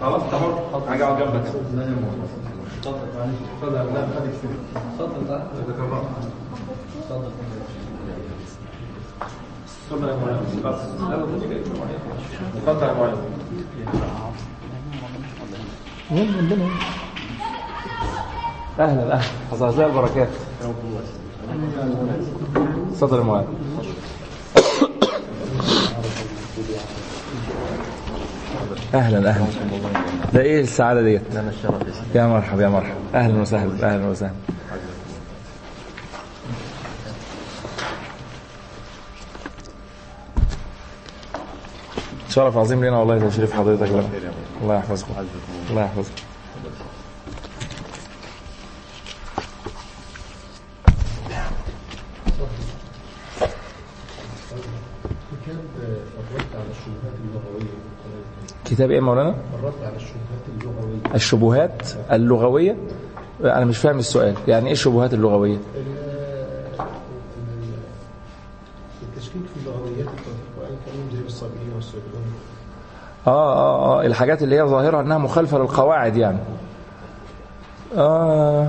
خلاص انت حر حاجه اقعد جنبك اتفضل يا معين اهلا اهلا حصل زي البركات اتفضل يا معاذ اهلا اهلا ده ايه السعاده ديت لنا الشرف يا سيدي يا مرحبا يا مرحبا اهلا وسهلا اهلا وسهلا شرف عظيم لنا والله تشريف حضرتك لنا الله يحفظكم الله يحفظكم كتاب الرد على الشبهات اللغوية كتاب ايه يا مولانا الرد على الشبهات اللغوية الشبهات اللغويه انا مش فاهم السؤال يعني ايه الشبهات اللغويه ال- ال- التشكيك في اللغويات بتاعت القرآن الكريم زي الصابئين والسعودون اه اه اه الحاجات اللي هي ظاهرة انها مخالفة للقواعد يعني آه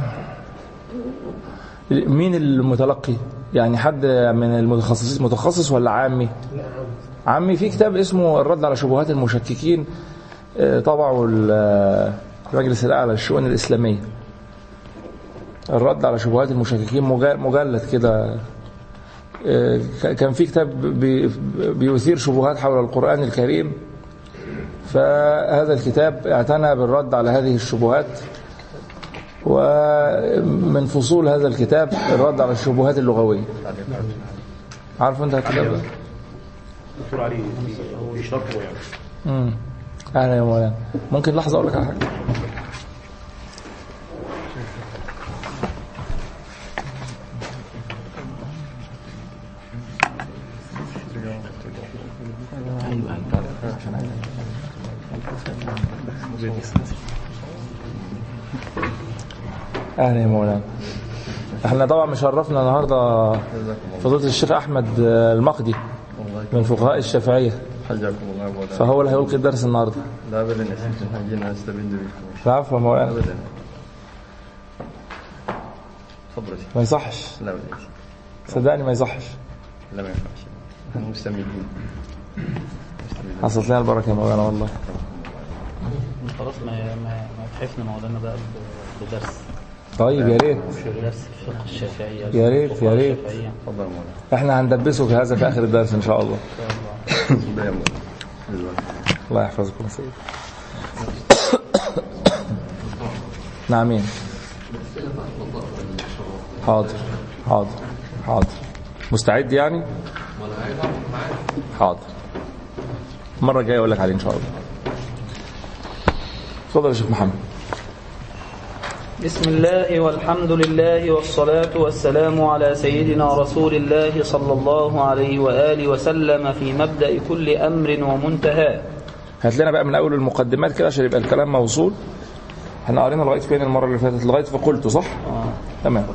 مين المتلقي يعني حد من المتخصصين متخصص ولا عامي لا عود عامي في كتاب اسمه الرد على شبهات المشككين آه، طبعه ال- المجلس الأعلى للشؤون الإسلامية الرد على شبهات المشككين مجا- مجلد كده آه، ك- كان في كتاب بي- بيثير شبهات حول القرآن الكريم فهذا الكتاب اعتنى بالرد على هذه الشبهات ومن فصول هذا الكتاب الرد على الشبهات اللغوية عارف انت الكتاب ده؟ دكتور علي في شرحه يعني امم اهلا يا مولانا ممكن لحظه اقول لك على حاجه اهلا يا مولانا احنا طبعا مشرفنا النهارده فضيله الشيخ احمد المقدي والله من فقهاء الشافعيه حجاكم الله ابدا فهو اللي هيلقي الدرس النهارده لا ابدا يا سيدي احنا جينا نستفيد بكم العفو يا مولانا ابدا تفضل يا سيدي ما يصحش لا ابدا يا سيدي صدقني ما يصحش لا ما ينفعش احنا مستمدين مستمدين حصلت لنا البركه يا مولانا والله خلاص ما ما ما تحفنا مولانا بقى ب- بدرس طيب يا ريت درس الفقه الشافعية يا ريت، يا الفقه ريت. الشافعية. تفضل يا مولانا احنا هندبسه في هذا في اخر الدرس ان شاء الله لا يا مولانا بالله. الله يحفظكم يا سيدي نعمين حاضر حاضر حاضر مستعد يعني حاضر المره الجايه اقول لك عليه ان شاء الله اتفضل يا شيخ محمد بسم الله والحمد لله والصلاة والسلام على سيدنا رسول الله صلى الله عليه وآله وسلم في مبدأ كل أمر ومنتهى هات لنا بقى من اول المقدمات كده عشان يبقى الكلام موصول احنا قرينا لغايه فين المره اللي فاتت لغايه فقلت صح آه. تمام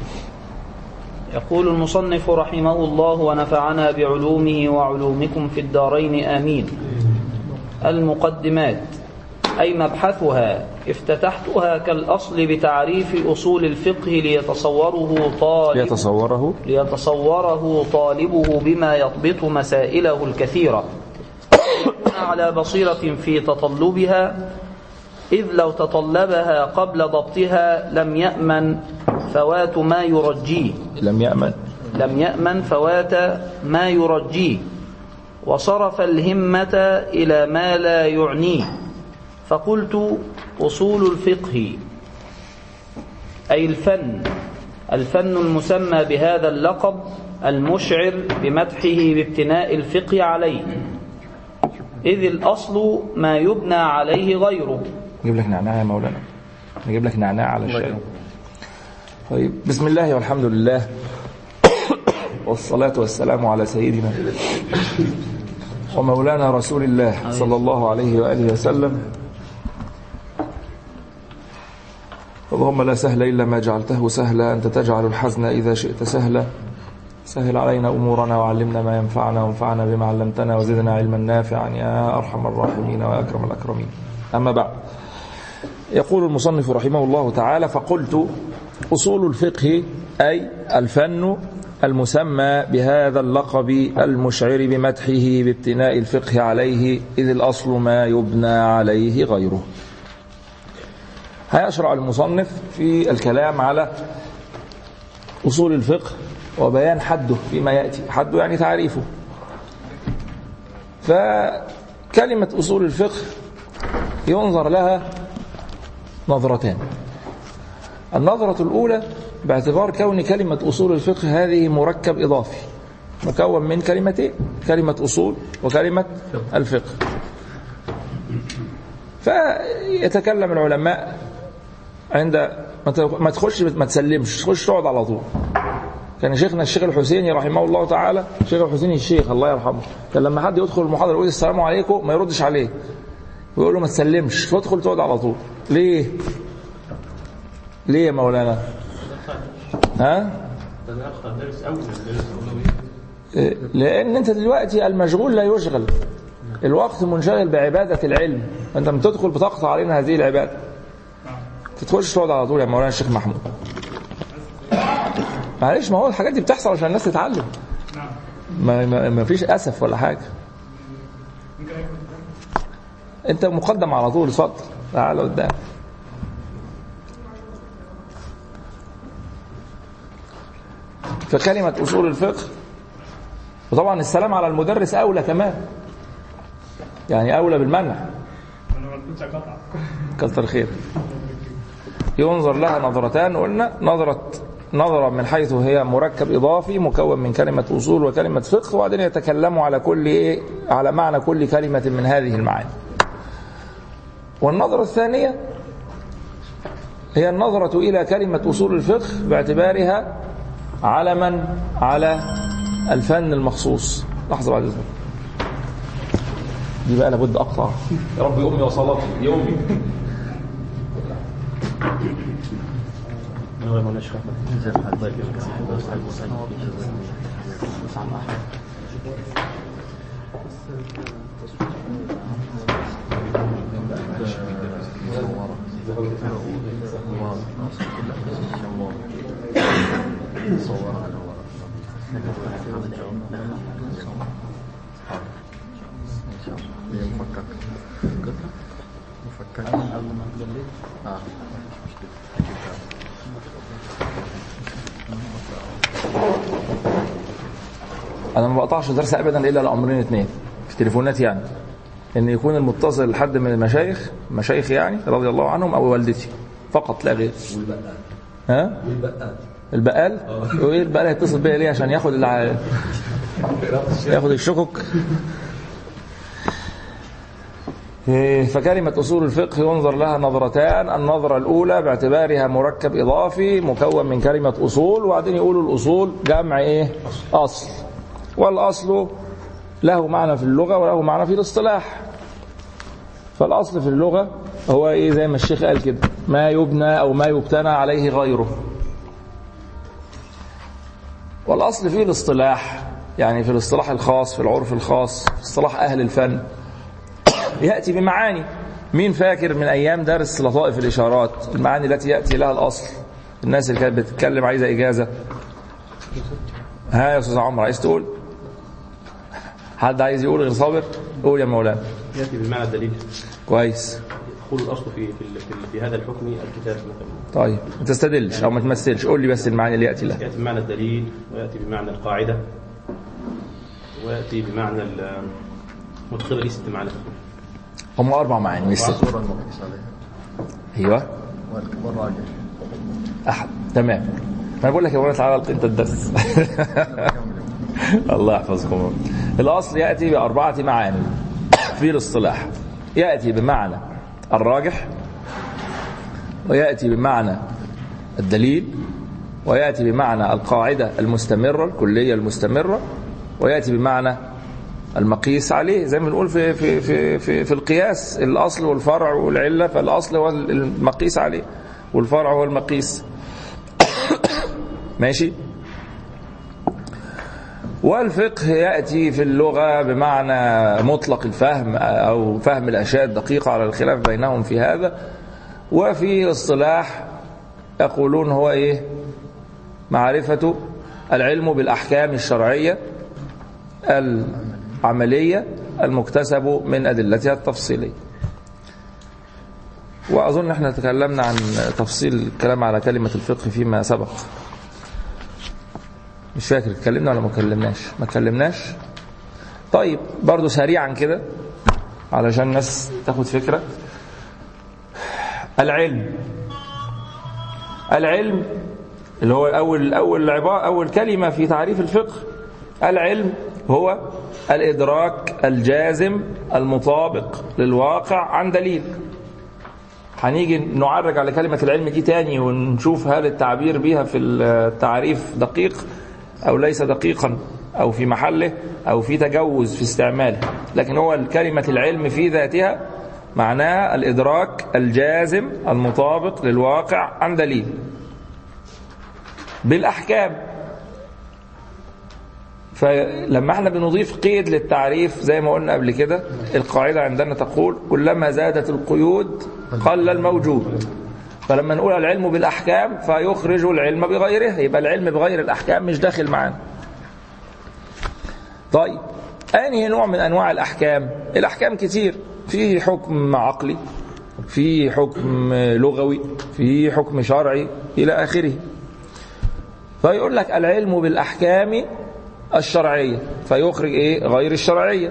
يقول المصنف رحمه الله ونفعنا بعلومه وعلومكم في الدارين آمين المقدمات أي مبحثها افتتحتها كالأصل بتعريف أصول الفقه ليتصوره طالب ليتصوره ليتصوره طالبه بما يضبط مسائله الكثيرة على بصيرة في تطلبها إذ لو تطلبها قبل ضبطها لم يأمن فوات ما يرجيه لم يأمن لم يأمن فوات ما يرجيه وصرف الهمة إلى ما لا يعنيه فقلت أصول الفقه أي الفن الفن المسمى بهذا اللقب المشعر بمدحه بابتناء الفقه عليه إذ الأصل ما يبنى عليه غيره نجيب لك نعناع يا مولانا نجيب لك نعناع على الشاي طيب بسم الله والحمد لله والصلاة والسلام على سيدنا ومولانا رسول الله صلى الله عليه وآله وسلم اللهم لا سهل إلا ما جعلته سهلا أنت تجعل الحزن إذا شئت سهلا سهل علينا أمورنا وعلمنا ما ينفعنا وانفعنا بما علمتنا وزدنا علما نافعا يا أرحم الراحمين وأكرم الأكرمين أما بعد يقول المصنف رحمه الله تعالى فقلت أصول الفقه أي الفن المسمى بهذا اللقب المشعر بمدحه بابتناء الفقه عليه إذ الأصل ما يبنى عليه غيره هيشرع المصنف في الكلام على أصول الفقه وبيان حده فيما يأتي حده يعني تعريفه فكلمة أصول الفقه ينظر لها نظرتان النظرة الأولى باعتبار كون كلمة أصول الفقه هذه مركب إضافي مكون من كلمتين كلمة أصول وكلمة الفقه فيتكلم العلماء عند ما تخش ما تسلمش تخش تقعد على طول كان شيخنا الشيخ الحسيني رحمه الله تعالى الشيخ الحسيني الشيخ الله يرحمه كان لما حد يدخل المحاضره يقول السلام عليكم ما يردش عليه ويقول له ما تسلمش تدخل تقعد على طول ليه ليه يا مولانا ها لان انت دلوقتي المشغول لا يشغل الوقت منشغل بعباده العلم انت لما تدخل بتقطع علينا هذه العباده تدخلش تقعد على طول يا مولانا الشيخ محمود معلش ما هو الحاجات دي بتحصل عشان الناس تتعلم ما, ما, ما فيش اسف ولا حاجه انت مقدم على طول اتفضل تعالى قدام فكلمة أصول الفقه وطبعا السلام على المدرس أولى كمان يعني أولى بالمنع كتر خير ينظر لها نظرتان قلنا نظرة نظرة من حيث هي مركب إضافي مكون من كلمة أصول وكلمة فقه وبعدين يتكلموا على كل إيه على معنى كل كلمة من هذه المعاني والنظرة الثانية هي النظرة إلى كلمة أصول الفقه باعتبارها علما على الفن المخصوص لحظة بعد إذنك دي بقى لابد أقطع يا رب أمي وصلاتي يومي مفكك مفكك اه انا ما بقطعش درس ابدا الا لامرين اثنين في تليفونات يعني ان يكون المتصل حد من المشايخ مشايخ يعني رضي الله عنهم او والدتي فقط لا غير ها البقال وايه البقال هيتصل بيا ليه عشان ياخد الع... ياخد الشكك إيه، فكلمة أصول الفقه ينظر لها نظرتان النظرة الأولى باعتبارها مركب إضافي مكون من كلمة أصول وبعدين يقولوا الأصول جمع إيه أصل والأصل له معنى في اللغة وله معنى في الاصطلاح فالأصل في اللغة هو إيه زي ما الشيخ قال كده ما يبنى أو ما يبتنى عليه غيره والأصل في الاصطلاح يعني في الاصطلاح الخاص في العرف الخاص في اصطلاح أهل الفن يأتي بمعاني مين فاكر من أيام درس لطائف الإشارات المعاني التي يأتي لها الأصل الناس اللي كانت بتتكلم عايزة إجازة ها يا أستاذ عمر عايز تقول حد عايز يقول غير صابر قول يا مولانا ياتي بمعنى الدليل كويس يقول الاصل في في, ال- في, ال- في هذا الحكم الكتاب مثلا طيب ما تستدلش أو ما تمثلش قول لي بس المعاني اللي يأتي لها ياتي بمعنى الدليل وياتي بمعنى القاعده وياتي بمعنى ال- مدخل لي ست معاني هم أربع معاني مش ست الصورة المقيس عليها أيوه والراجح أحد تمام أنا بقول لك يا مولانا تعالى أنت الدرس الله يحفظكم الأصل يأتي بأربعة معاني في الاصطلاح يأتي بمعنى الراجح ويأتي بمعنى الدليل ويأتي بمعنى القاعدة المستمرة الكلية المستمرة ويأتي بمعنى المقيس عليه زي ما بنقول في في في في, في القياس الاصل والفرع والعله فالاصل هو المقيس عليه والفرع هو المقيس ماشي والفقه يأتي في اللغة بمعنى مطلق الفهم أو فهم الأشياء الدقيقة على الخلاف بينهم في هذا وفي اصطلاح يقولون هو إيه معرفة العلم بالأحكام الشرعية العملية المكتسب من أدلتها التفصيلية وأظن احنا تكلمنا عن تفصيل الكلام على كلمة الفقه فيما سبق مش فاكر اتكلمنا ولا ما اتكلمناش ما اتكلمناش طيب برضو سريعا كده علشان الناس تاخد فكرة العلم العلم اللي هو أول أول عبارة أول كلمة في تعريف الفقه العلم هو الإدراك الجازم المطابق للواقع عن دليل هنيجي نعرج على كلمة العلم دي تاني ونشوف هل التعبير بها في التعريف دقيق أو ليس دقيقا أو في محله أو في تجوز في استعماله لكن هو كلمة العلم في ذاتها معناها الإدراك الجازم المطابق للواقع عن دليل بالأحكام فلما احنا بنضيف قيد للتعريف زي ما قلنا قبل كده القاعدة عندنا تقول كلما زادت القيود قل الموجود فلما نقول العلم بالأحكام فيخرج العلم بغيرها يبقى العلم بغير الأحكام مش داخل معانا طيب أنهي نوع من أنواع الأحكام الأحكام كتير فيه حكم عقلي فيه حكم لغوي فيه حكم شرعي إلى آخره فيقول لك العلم بالأحكام الشرعية فيخرج إيه غير الشرعية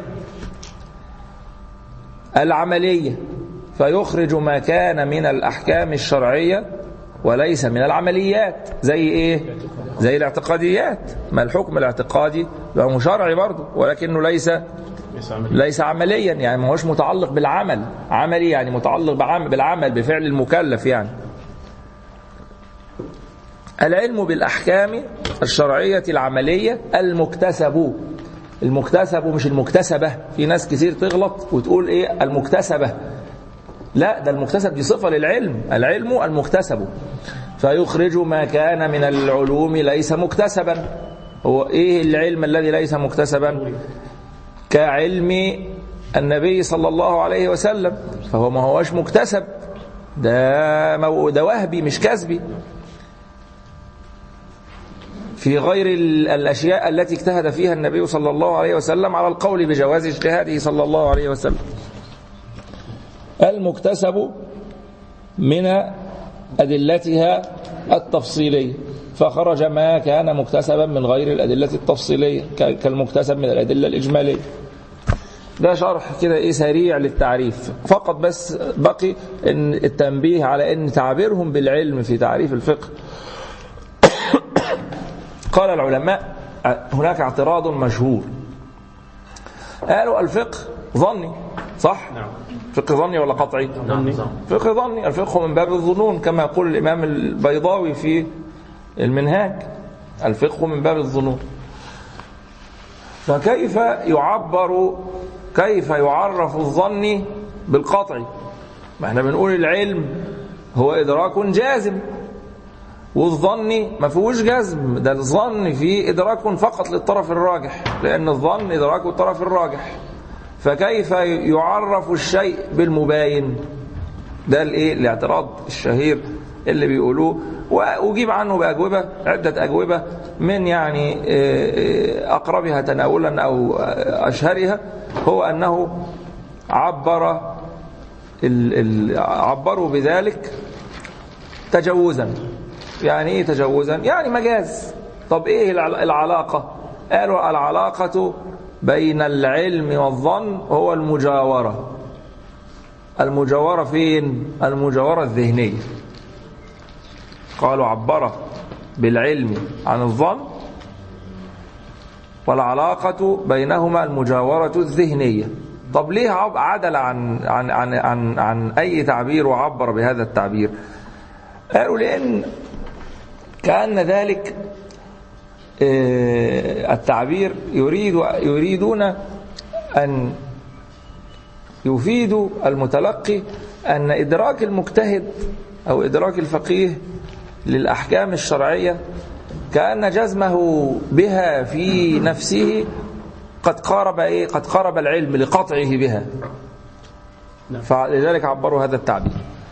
العملية فيخرج ما كان من الأحكام الشرعية وليس من العمليات زي إيه زي الاعتقاديات ما الحكم الاعتقادي هو شرعي برضه ولكنه ليس ليس عمليا يعني ما هوش متعلق بالعمل عملي يعني متعلق بعمل بالعمل بفعل المكلف يعني العلم بالأحكام الشرعية العملية المكتسب المكتسب مش المكتسبة في ناس كتير تغلط وتقول ايه المكتسبة لا ده المكتسب دي صفة للعلم العلم المكتسب فيخرج ما كان من العلوم ليس مكتسبا هو ايه العلم الذي ليس مكتسبا كعلم النبي صلى الله عليه وسلم فهو ما هوش مكتسب ده مو ده وهبي مش كسبي في غير الأشياء التي اجتهد فيها النبي صلى الله عليه وسلم على القول بجواز اجتهاده صلى الله عليه وسلم المكتسب من أدلتها التفصيلية فخرج ما كان مكتسبا من غير الأدلة التفصيلية كالمكتسب من الأدلة الإجمالية ده شرح كده ايه سريع للتعريف فقط بس بقي ان التنبيه على ان تعبيرهم بالعلم في تعريف الفقه قال العلماء هناك اعتراض مشهور قالوا الفقه ظني صح نعم فقه ظني ولا قطعي ظني. فقه ظني الفقه من باب الظنون كما يقول الإمام البيضاوي في المنهاج الفقه من باب الظنون فكيف يعبر كيف يعرف الظن بالقطع ما احنا بنقول العلم هو إدراك جازم والظن ما فيهوش جزم ده الظن فيه إدراك فقط للطرف الراجح لأن الظن إدراك الطرف الراجح فكيف يعرف الشيء بالمباين ده الايه الاعتراض الشهير اللي بيقولوه واجيب عنه باجوبه عده اجوبه من يعني اقربها تناولا او اشهرها هو انه عبر ال ال عبروا بذلك تجوزا يعني ايه تجوزا يعني مجاز طب ايه العلاقه قالوا العلاقه بين العلم والظن هو المجاورة المجاورة فين؟ المجاورة الذهنية قالوا عبر بالعلم عن الظن والعلاقة بينهما المجاورة الذهنية طب ليه عدل عن, عن, عن, عن, عن أي تعبير وعبر بهذا التعبير قالوا لأن كأن ذلك التعبير يريد يريدون أن يفيدوا المتلقي أن إدراك المجتهد أو إدراك الفقيه للأحكام الشرعية كأن جزمه بها في نفسه قد قارب إيه قد قارب العلم لقطعه بها فلذلك عبروا هذا التعبير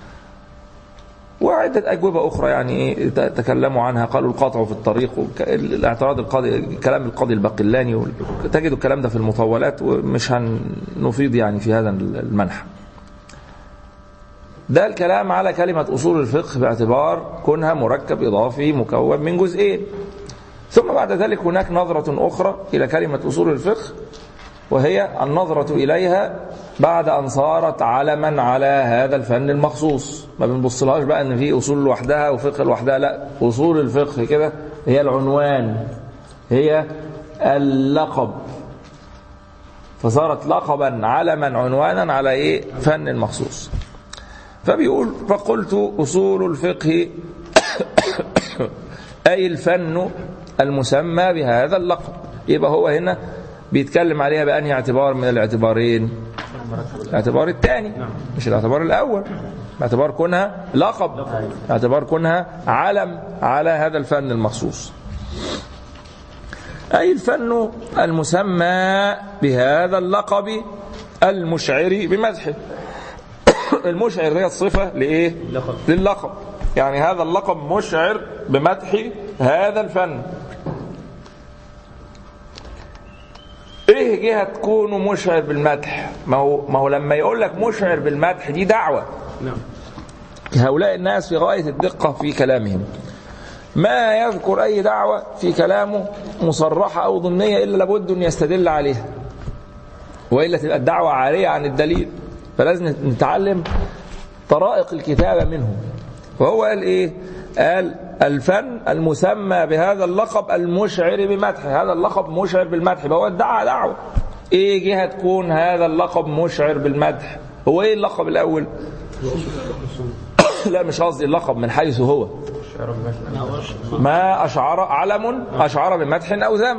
وعدة أجوبة أخرى يعني إيه تكلموا عنها قالوا القطع في الطريق وك- الاعتراض القاضي كلام القاضي البقلاني وال- تجدوا الكلام ده في المطولات ومش هنفيض يعني في هذا المنحى ده الكلام على كلمة أصول الفقه باعتبار كونها مركب إضافي مكون من جزئين ثم بعد ذلك هناك نظرة أخرى إلى كلمة أصول الفقه وهي النظرة إليها بعد أن صارت علما على هذا الفن المخصوص ما بنبصلهاش بقى أن في أصول لوحدها وفقه لوحدها لا أصول الفقه كده هي العنوان هي اللقب فصارت لقبا علما عنوانا على إيه فن مخصوص فبيقول فقلت أصول الفقه أي الفن المسمى بهذا اللقب يبقى هو هنا بيتكلم عليها بأنهي اعتبار من الاعتبارين الاعتبار الثاني مش الاعتبار الأول اعتبار كونها لقب اعتبار كونها علم على هذا الفن المخصوص أي الفن المسمى بهذا اللقب المشعر بمدحه المشعر هي الصفة لإيه؟ لقب. للقب يعني هذا اللقب مشعر بمدح هذا الفن ايه جهة تكون مشعر بالمدح ما هو, ما هو لما يقول لك مشعر بالمدح دي دعوة نعم هؤلاء الناس في غاية الدقة في كلامهم ما يذكر أي دعوة في كلامه مصرحة أو ضمنية إلا لابد أن يستدل عليها وإلا تبقى الدعوة عارية عن الدليل فلازم نتعلم طرائق الكتابة منهم وهو قال إيه قال الفن المسمى بهذا اللقب المشعر بمدح هذا اللقب مشعر بالمدح فهو ادعى دعوة ايه جهة تكون هذا اللقب مشعر بالمدح هو ايه اللقب الاول لا مش قصدي اللقب من حيث هو ما أشعر علم أشعر بمدح أو ذم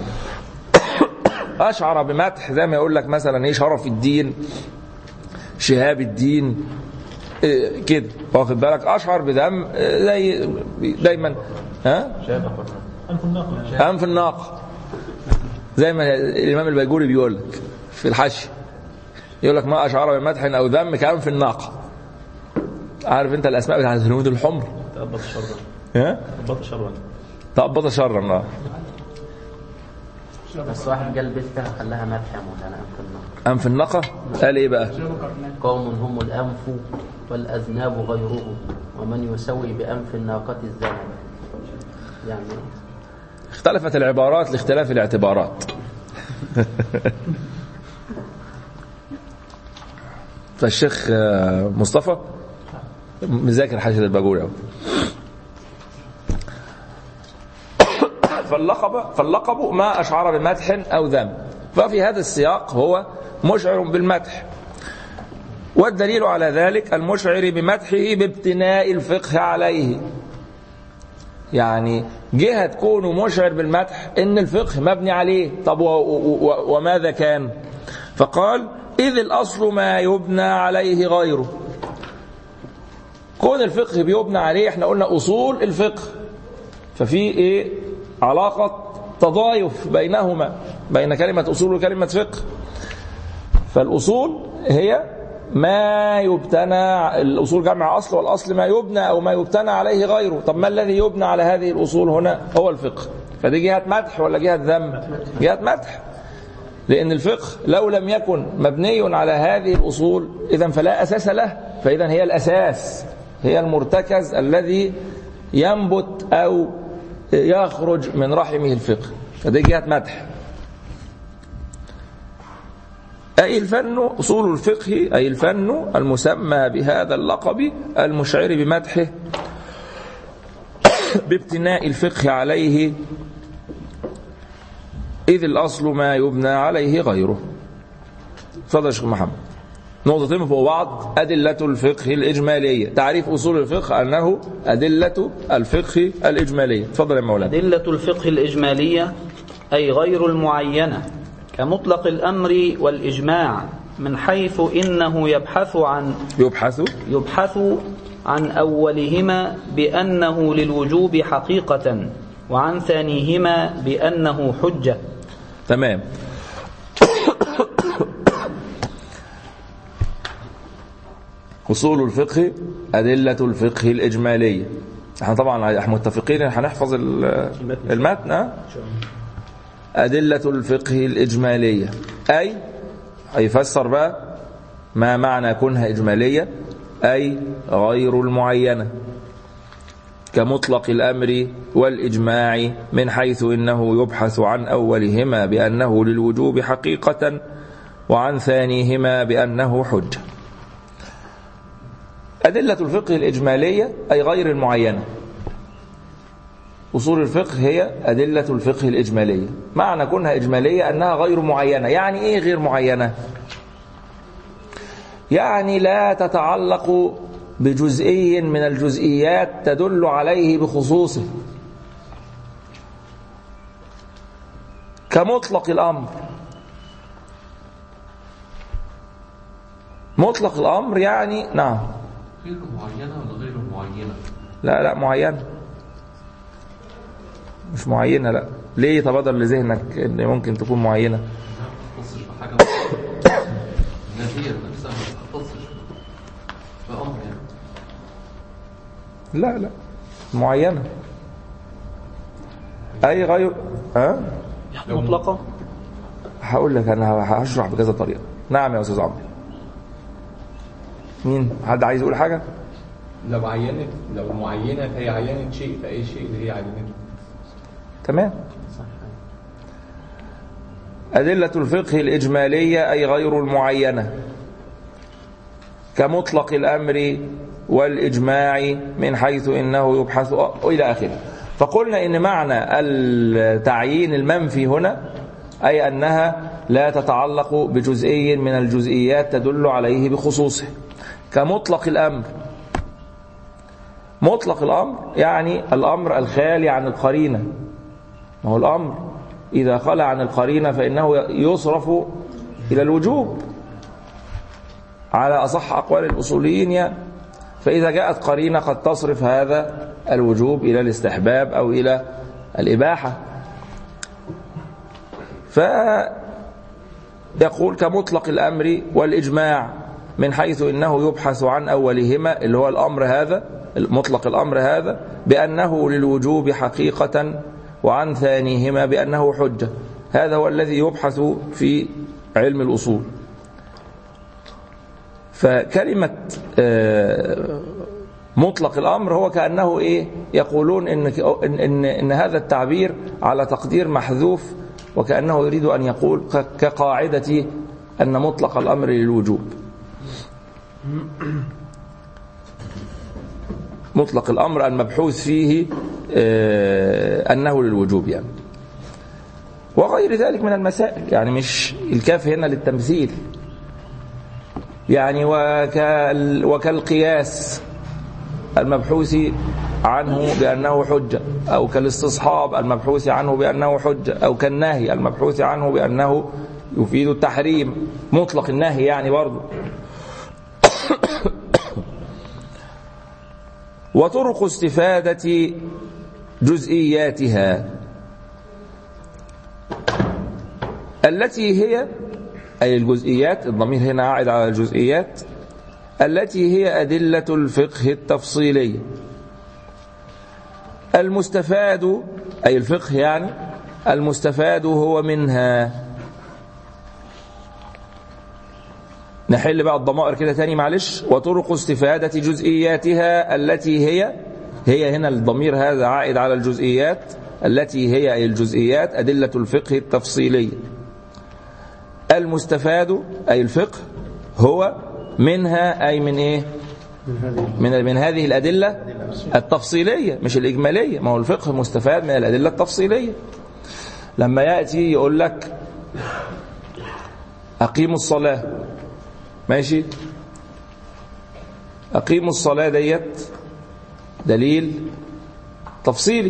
أشعر بمدح زي ما يقول لك مثلا إيه شرف الدين شهاب الدين إيه كده واخد بالك أشعر بذم إيه زي دايما ها أنف الناقة زي ما الإمام البيجوري بيقول لك في الحشي يقول لك ما أشعر بمدح أو ذم كأنف الناقة عارف أنت الأسماء بتاعت الهنود الحمر تأبط شرا ها تأبط شرا تأبط شرا اه بس واحد قال بيتها خلاها مدح يا مولانا أنف النار أنف الناقة قال إيه بقى قوم هم الأنف والأذناب غيره ومن يسوي بأنف الناقة الزمن يعني اختلفت العبارات لاختلاف الاعتبارات فالشيخ آه، مصطفى مذاكر حاشية الباجوري اهو فاللقب فاللقب ما أشعر بمدح أو ذم ففي هذا السياق هو مشعر بالمدح والدليل على ذلك المشعر بمدحه بابتناء الفقه عليه يعني جهة كونه مشعر بالمدح ان الفقه مبني عليه طب و و وماذا كان فقال إذ الأصل ما يبنى عليه غيره كون الفقه بيبنى عليه احنا قلنا أصول الفقه ففي ايه علاقة تضايف بينهما بين كلمة أصول وكلمة فقه فالأصول هي ما يبتنى الأصول جمع أصل والأصل ما يبنى أو ما يبتنى عليه غيره طب ما الذي يبنى على هذه الأصول هنا هو الفقه فدي جهة مدح ولا جهة ذم جهة مدح لأن الفقه لو لم يكن مبني على هذه الأصول إذا فلا أساس له فإذا هي الأساس هي المرتكز الذي ينبت أو يخرج من رحمه الفقه فدي جهة مدح أي الفن أصول الفقه أي الفن المسمى بهذا اللقب المشعر بمدحه بابتناء الفقه عليه إذ الأصل ما يبنى عليه غيره تفضل يا شيخ محمد نقطتين فوق بعض أدلة الفقه الإجمالية تعريف أصول الفقه أنه أدلة الفقه الإجمالية تفضل يا مولانا أدلة الفقه الإجمالية أي غير المعينة كمطلق الأمر والإجماع من حيث إنه يبحث عن يبحث يبحث عن أولهما بأنه للوجوب حقيقة وعن ثانيهما بأنه حجة تمام أصول الفقه أدلة الفقه الإجمالية احنا طبعا احنا متفقين ان هنحفظ ال- المتن ها؟ أدلة الفقه الإجمالية أي هيفسر بقى ما معنى كونها إجمالية أي غير المعينة كمطلق الأمر والإجماع من حيث إنه يبحث عن أولهما بأنه للوجوب حقيقة وعن ثانيهما بأنه حجة أدلة الفقه الإجمالية أي غير المعينة أصول الفقه هي أدلة الفقه الإجمالية معنى كونها إجمالية أنها غير معينة يعني إيه غير معينة يعني لا تتعلق بجزئي من الجزئيات تدل عليه بخصوصه كمطلق الأمر مطلق الأمر يعني نعم غير معينة ولا غير معينة؟ لا لا معينة مش معينة لا ليه تبادر لذهنك ان ممكن تكون معينة ما تختصش بحاجة نافية نفسها ما تختصش بأمر يعني لا لا معينة أي غير ها مطلقة هقول لك أنا هشرح بكذا طريقة نعم يا أستاذ عمرو مين حد عايز يقول حاجة لو عينت لو معينة فهي عينت شيء فأي شيء اللي هي عينته تمام أدلة الفقه الإجمالية أي غير المعينة كمطلق الأمر والإجماع من حيث إنه يبحث إلى آخره فقلنا إن معنى التعيين المنفي هنا أي أنها لا تتعلق بجزئي من الجزئيات تدل عليه بخصوصه كمطلق الأمر مطلق الأمر يعني الأمر الخالي عن القرينة ما هو الأمر إذا خلى عن القرينة فإنه يصرف إلى الوجوب على أصح أقوال الأصوليين يعني فإذا جاءت قرينة قد تصرف هذا الوجوب إلى الاستحباب أو إلى الإباحة فيقول كمطلق الأمر والإجماع من حيث إنه يبحث عن أولهما اللي هو الأمر هذا مطلق الأمر هذا بأنه للوجوب حقيقة وعن ثانيهما بأنه حجة هذا هو الذي يبحث في علم الأصول فكلمة آه، مطلق الأمر هو كأنه إيه يقولون إن, إن, إن, إن هذا التعبير على تقدير محذوف وكأنه يريد أن يقول ك- كقاعدة أن مطلق الأمر للوجوب مطلق الأمر المبحوث فيه آه، أنه للوجوب يعني وغير ذلك من المسائل يعني مش الكاف هنا للتمثيل يعني وكال وكالقياس المبحوث عنه بأنه حجة أو كالاستصحاب المبحوث عنه بأنه حجة أو كالنهي المبحوث عنه بأنه يفيد التحريم مطلق النهي يعني برضه وطرق استفادة جزئياتها التي هي أي الجزئيات الضمير هنا عائد على الجزئيات التي هي أدلة الفقه التفصيلي المستفاد أي الفقه يعني المستفاد هو منها نحل بقى الضمائر كده تاني معلش وطرق استفادة جزئياتها التي هي هي هنا الضمير هذا عائد على الجزئيات التي هي أي الجزئيات أدلة الفقه التفصيلي المستفاد أي الفقه هو منها أي من إيه من من هذه الأدلة التفصيلية مش الإجمالية ما هو الفقه مستفاد من الأدلة التفصيلية لما يأتي يقول لك أقيموا الصلاة ماشي أقيموا الصلاة ديت دليل تفصيلي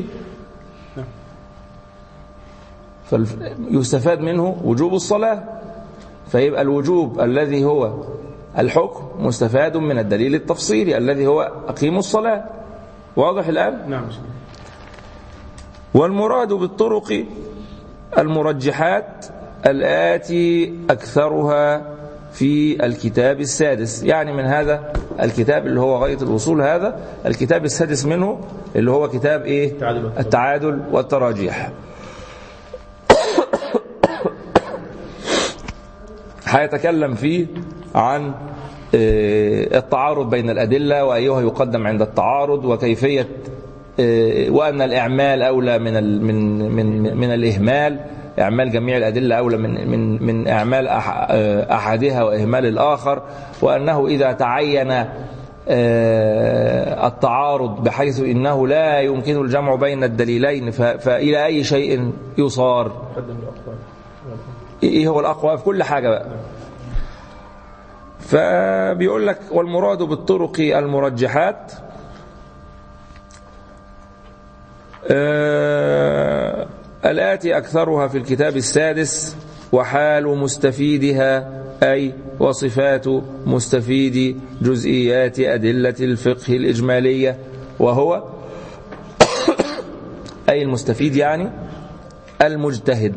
فيستفاد منه وجوب الصلاة فيبقى الوجوب الذي هو الحكم مستفاد من الدليل التفصيلي الذي هو أقيموا الصلاة واضح الآن؟ نعم والمراد بالطرق المرجحات الآتي أكثرها في الكتاب السادس يعني من هذا الكتاب اللي هو غاية الوصول هذا الكتاب السادس منه اللي هو كتاب إيه التعادل والتراجيح. التعادل والتراجيح هيتكلم فيه عن آه، التعارض بين الأدلة وأيها يقدم عند التعارض وكيفية آه، وأن الإعمال أولى من ال- من من من الإهمال إعمال جميع الأدلة أولى من من من إعمال أح- آه، أحدها وإهمال الآخر وأنه إذا تعين آه، التعارض بحيث إنه لا يمكن الجمع بين الدليلين ف- فإلى أي شيء يصار قدم الأقوال ايه هو الاقوى في كل حاجه بقى فبيقول لك والمراد بالطرق المرجحات آه الآتي أكثرها في الكتاب السادس وحال مستفيدها أي وصفات مستفيد جزئيات أدلة الفقه الإجمالية وهو أي المستفيد يعني المجتهد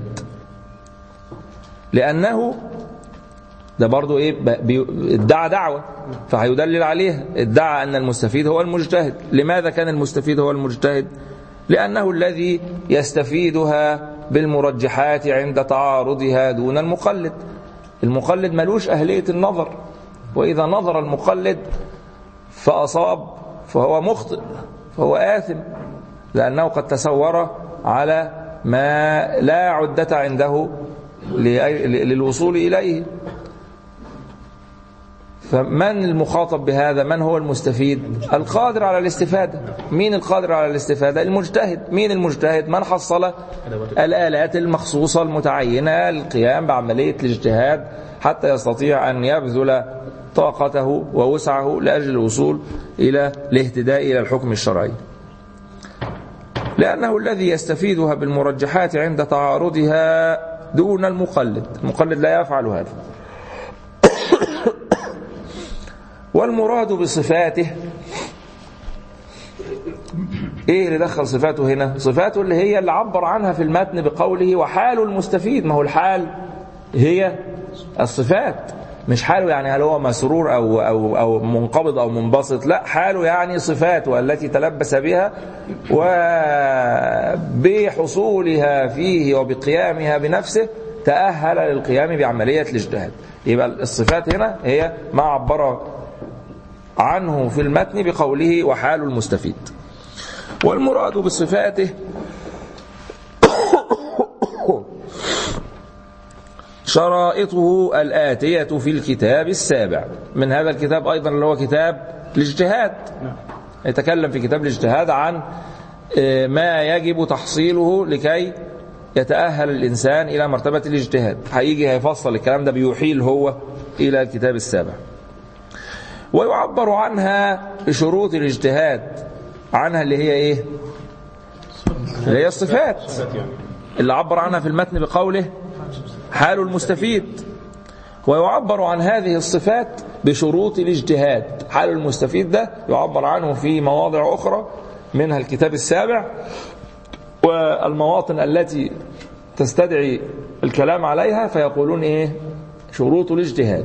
لأنه ده برضو إيه ب- بي- ادعى دعوة فهيدلل عليها ادعى أن المستفيد هو المجتهد لماذا كان المستفيد هو المجتهد لأنه الذي يستفيدها بالمرجحات عند تعارضها دون المقلد المقلد ملوش أهلية النظر وإذا نظر المقلد فأصاب فهو مخطئ فهو آثم لأنه قد تسور على ما لا عدة عنده لأي- للوصول إليه فمن المخاطب بهذا من هو المستفيد القادر على الاستفادة مين القادر على الاستفادة المجتهد مين المجتهد من حصل الآلات المخصوصة المتعينة للقيام بعملية الاجتهاد حتى يستطيع أن يبذل طاقته ووسعه لأجل الوصول إلى الاهتداء إلى الحكم الشرعي لأنه الذي يستفيدها بالمرجحات عند تعارضها دون المقلد المقلد لا يفعل هذا والمراد بصفاته ايه اللي دخل صفاته هنا صفاته اللي هي اللي عبر عنها في المتن بقوله وحال المستفيد ما هو الحال هي الصفات مش حاله يعني هل هو مسرور او او او منقبض او منبسط لا حاله يعني صفاته التي تلبس بها وبحصولها فيه وبقيامها بنفسه تأهل للقيام بعملية الاجتهاد يبقى الصفات هنا هي ما عبر عنه في المتن بقوله وحال المستفيد والمراد بصفاته شرائطه الآتية في الكتاب السابع من هذا الكتاب أيضا اللي هو كتاب الاجتهاد يتكلم في كتاب الاجتهاد عن آه، ما يجب تحصيله لكي يتأهل الإنسان إلى مرتبة الاجتهاد هيجي هيفصل الكلام ده بيحيل هو إلى الكتاب السابع ويعبر عنها بشروط الاجتهاد عنها اللي هي ايه اللي هي الصفات صفات يعني اللي عبر عنها في المتن بقوله حال المستفيد ويعبر عن هذه الصفات بشروط الاجتهاد حال المستفيد ده يعبر عنه في مواضع أخرى منها الكتاب السابع والمواطن التي تستدعي الكلام عليها فيقولون ايه شروط الاجتهاد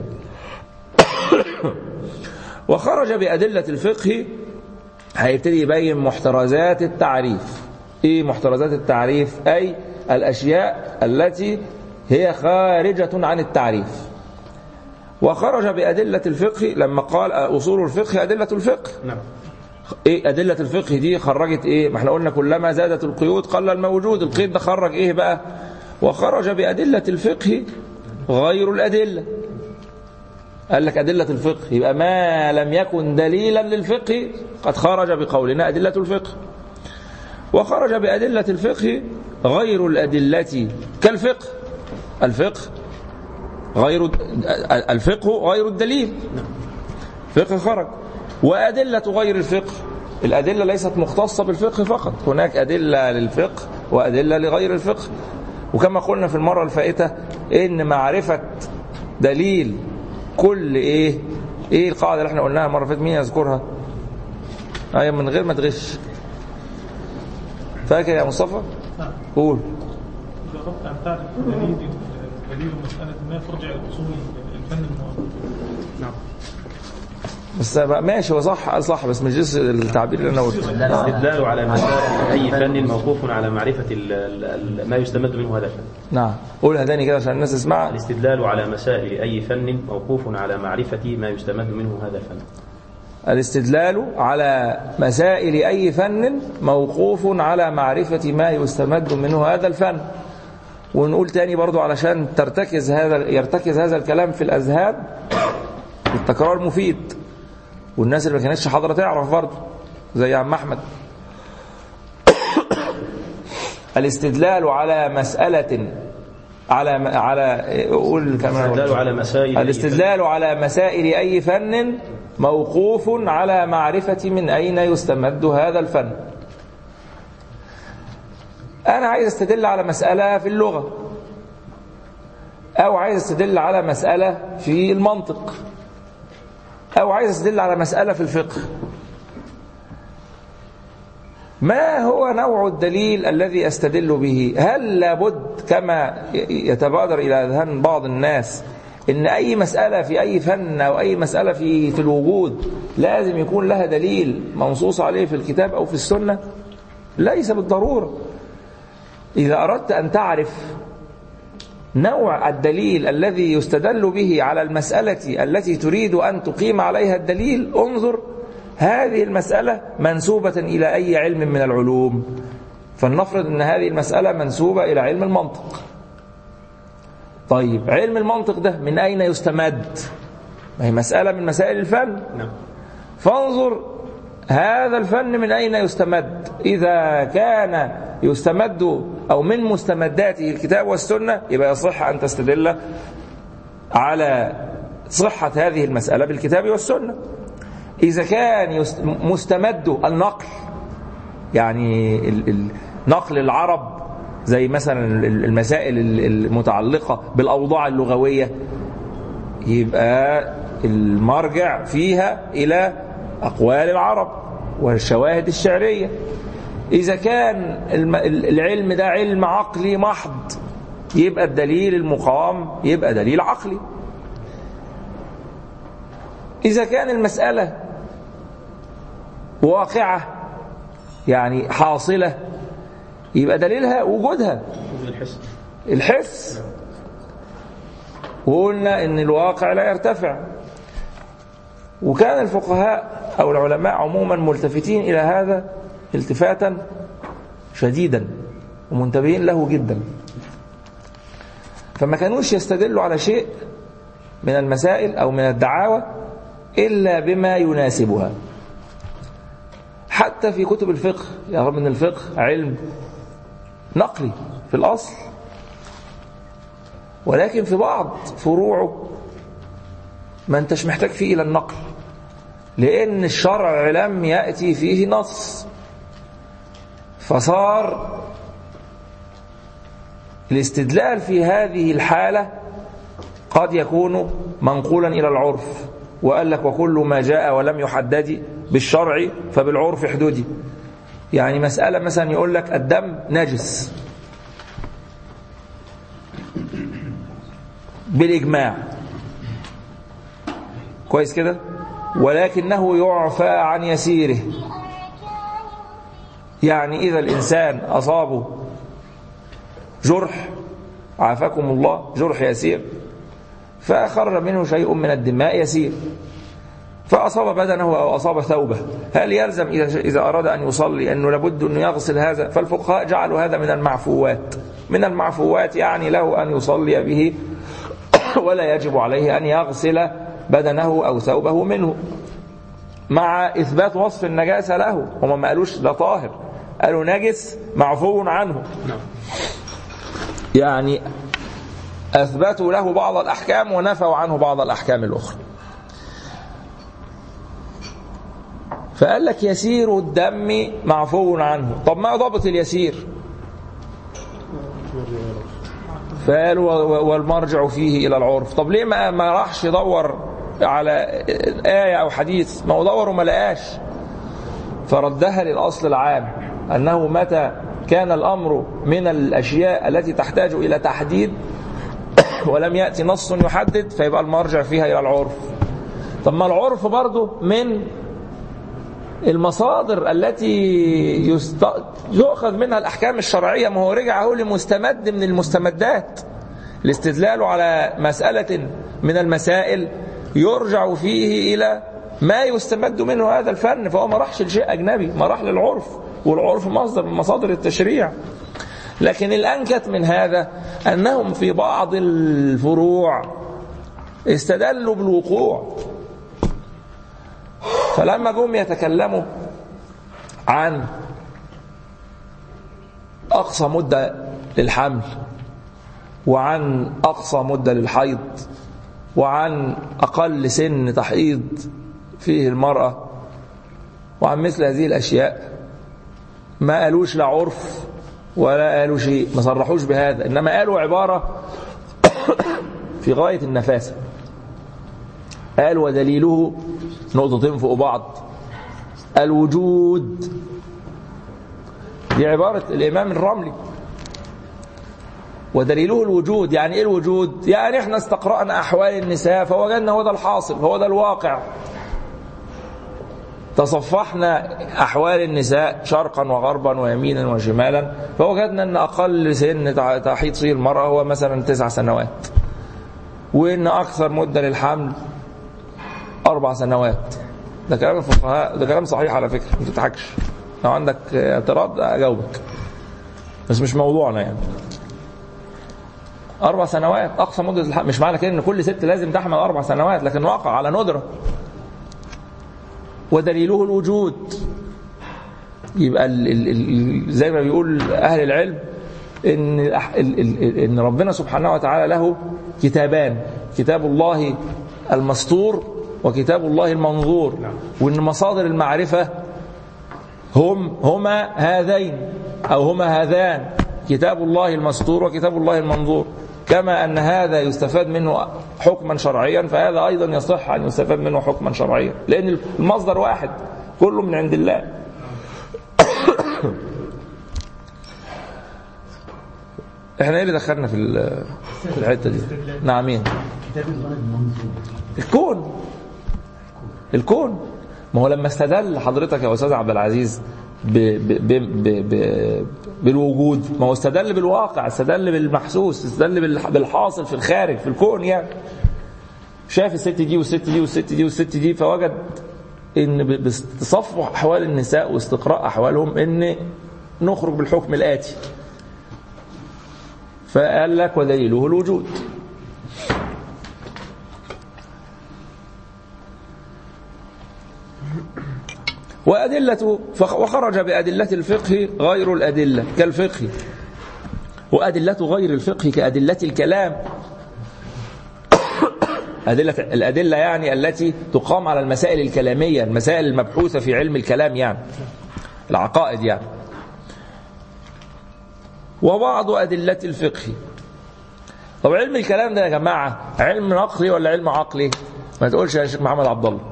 وخرج بأدلة الفقه هيبتدي يبين محترزات التعريف ايه محترزات التعريف اي الاشياء التي هي خارجة عن التعريف وخرج بأدلة الفقه لما قال أصول الفقه أدلة الفقه نعم ايه أدلة الفقه دي خرجت ايه ما احنا قلنا كلما زادت القيود قل الموجود القيد ده خرج ايه بقى وخرج بأدلة الفقه غير الأدلة قال لك أدلة الفقه يبقى ما لم يكن دليلا للفقه قد خرج بقولنا أدلة الفقه وخرج بأدلة الفقه غير الأدلة كالفقه الفقه غير الفقه غير الدليل فقه خرج وأدلة غير الفقه الأدلة ليست مختصة بالفقه فقط هناك أدلة للفقه وأدلة لغير الفقه وكما قلنا في المرة الفائتة إن معرفة دليل كل إيه إيه القاعدة اللي احنا قلناها مرة فاتت مين يذكرها أيوة من غير ما تغش فاكر يا مصطفى قول إذا أردت أن تعرف دليل دليل مسألة ما ترجع الأصول الفن المعاصر نعم بس بقى ماشي هو صح صح بس مش ده التعبير اللي انا قلته الاستدلال على مسائل أي فن موقوف على معرفة ال- ال- ال- ما يستمد منه هذا الفن نعم قولها تاني كده عشان الناس تسمع الاستدلال على مسائل أي فن موقوف على معرفة ما يستمد منه هذا الفن الاستدلال على مسائل أي فن موقوف على معرفة ما يستمد منه هذا الفن ونقول تاني برضو علشان ترتكز هذا يرتكز هذا الكلام في الأذهان التكرار مفيد والناس اللي ما كانتش حاضرة تعرف برضو زي عم أحمد الاستدلال على مسألة على على قول كمان الاستدلال على مسائل أي الاستدلال على مسائل أي فن موقوف على معرفة من أين يستمد هذا الفن أنا عايز استدل على مسألة في اللغة أو عايز استدل على مسألة في المنطق أو عايز استدل على مسألة في الفقه ما هو نوع الدليل الذي استدل به هل لابد كما يتبادر إلى أذهان بعض الناس إن أي مسألة في أي فن أو أي مسألة في في الوجود لازم يكون لها دليل منصوص عليه في الكتاب أو في السنة ليس بالضرورة إذا أردت أن تعرف نوع الدليل الذي يستدل به على المسألة التي تريد أن تقيم عليها الدليل انظر هذه المسألة منسوبة إلى أي علم من العلوم فلنفرض أن هذه المسألة منسوبة إلى علم المنطق طيب علم المنطق ده من أين يستمد ما هي مسألة من مسائل الفن نعم فانظر هذا الفن من أين يستمد إذا كان يستمد أو من مستمداته الكتاب والسنة يبقى يصح أن تستدل على صحة هذه المسألة بالكتاب والسنة إذا كان يست- مستمد النقل يعني ال- ال- نقل العرب زي مثلا ال- المسائل ال- المتعلقة بالأوضاع اللغوية يبقى المرجع فيها إلى أقوال العرب والشواهد الشعرية إذا كان الم- العلم ده علم عقلي محض يبقى الدليل المقام يبقى دليل عقلي إذا كان المسألة واقعة يعني حاصلة يبقى دليلها وجودها وجود الحس الحس وقلنا ان الواقع لا يرتفع وكان الفقهاء او العلماء عموما ملتفتين الى هذا التفاتا شديدا ومنتبهين له جدا فما كانوش يستدلوا على شيء من المسائل او من الدعاوى الا بما يناسبها حتى في كتب الفقه يا رب ان الفقه علم نقلي في الاصل ولكن في بعض فروعه ما انتش محتاج فيه الى النقل لان الشرع لم ياتي فيه نص فصار الاستدلال في هذه الحاله قد يكون منقولا الى العرف وقال لك وكل ما جاء ولم يحدد بالشرع فبالعرف حدودي يعني مسألة مثلا يقول لك الدم نجس بالإجماع كويس كده ولكنه يعفى عن يسيره يعني إذا الإنسان أصابه جرح عافاكم الله جرح يسير فخرج منه شيء من الدماء يسير فأصاب بدنه أو أصاب ثوبه هل يلزم إذا إذا أراد أن يصلي أنه لابد أن يغسل هذا فالفقهاء جعلوا هذا من المعفوات من المعفوات يعني له أن يصلي به ولا يجب عليه أن يغسل بدنه أو ثوبه منه مع إثبات وصف النجاسة له هم ما قالوش ده طاهر قالوا نجس معفو عنه نعم يعني أثبتوا له بعض الأحكام ونفوا عنه بعض الأحكام الأخرى فقال لك يسير الدم معفو عنه طب ما ضابط اليسير فقالوا والمرجع فيه إلى العرف طب ليه ما ما راحش يدور على آية أو حديث ما هو دور وما لقاش فردها للأصل العام أنه متى كان الأمر من الأشياء التي تحتاج إلى تحديد ولم يأتي نص يحدد فيبقى المرجع فيها إلى العرف طب ما العرف برضه من المصادر التي يست... يؤخذ منها الأحكام الشرعية ما هو رجع هو لمستمد من المستمدات الاستدلال على مسألة من المسائل يرجع فيه إلى ما يستمد منه هذا الفن فهو ما راحش لشيء أجنبي ما راح للعرف والعرف مصدر من مصادر التشريع لكن الأنكت من هذا أنهم في بعض الفروع استدلوا بالوقوع فلما جم يتكلموا عن أقصى مدة للحمل وعن أقصى مدة للحيض وعن أقل سن تحيض فيه المرأة وعن مثل هذه الأشياء ما قالوش لا عرف ولا قالوا شيء ما صرحوش بهذا إنما قالوا عبارة في غاية النفاسة قال ودليله نقطتين فوق بعض الوجود دي عبارة الإمام الرملي ودليله الوجود يعني ايه الوجود يعني احنا استقرأنا احوال النساء فوجدنا هو ده الحاصل هو ده الواقع تصفحنا احوال النساء شرقا وغربا ويمينا وشمالا فوجدنا ان اقل سن تحيط فيه المراه هو مثلا تسع سنوات وان اكثر مده للحمل اربع سنوات ده كلام الفقهاء ده كلام صحيح على فكره ما تضحكش لو عندك اعتراض اجاوبك بس مش موضوعنا يعني أربع سنوات أقصى مدة الحمل مش معنى كده إن كل ست لازم تحمل أربع سنوات لكن وقع على ندرة ودليله الوجود يبقى ال ال ال زي ما بيقول أهل العلم إن ال ال إن ربنا سبحانه وتعالى له كتابان كتاب الله المسطور وكتاب الله المنظور وإن مصادر المعرفة هم هما هذين أو هما هذان كتاب الله المسطور وكتاب الله المنظور كما أن هذا يستفاد منه حكما شرعيا فهذا أيضا يصح أن يستفاد منه حكما شرعيا لأن المصدر واحد كله من عند الله احنا ايه اللي دخلنا في في الحته دي نعمين الكون الكون ما هو لما استدل حضرتك يا استاذ عبد العزيز ب ب ب ب بالوجود ما هو استدل بالواقع استدل بالمحسوس استدل بالحاصل في الخارج في الكون يعني شاف الست دي والست دي والست دي والست دي فوجد ان بتصفح احوال النساء واستقراء احوالهم ان نخرج بالحكم الاتي فقال لك ودليله الوجود وأدلة وخرج بأدلة الفقه غير الأدلة كالفقه وأدلة غير الفقه كأدلة الكلام أدلة الأدلة يعني التي تقام على المسائل الكلامية المسائل المبحوثة في علم الكلام يعني العقائد يعني وبعض أدلة الفقه طب علم الكلام ده يا جماعة علم نقلي ولا علم عقلي ما تقولش يا شيخ محمد عبد الله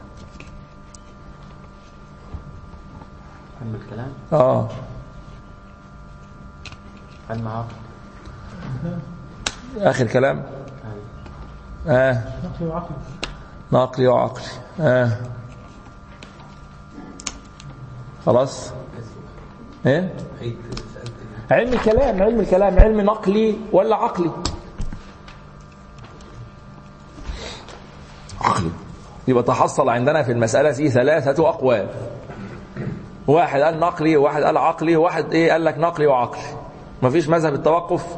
علم الكلام اه علم عقل اخر كلام اه نقلي وعقلي نقلي وعقلي اه خلاص ايه علم الكلام علم الكلام علم نقلي ولا عقلي عقلي يبقى تحصل عندنا في المسألة دي ثلاثة أقوال واحد قال نقلي وواحد قال عقلي وواحد ايه قال لك نقلي وعقلي مفيش مذهب التوقف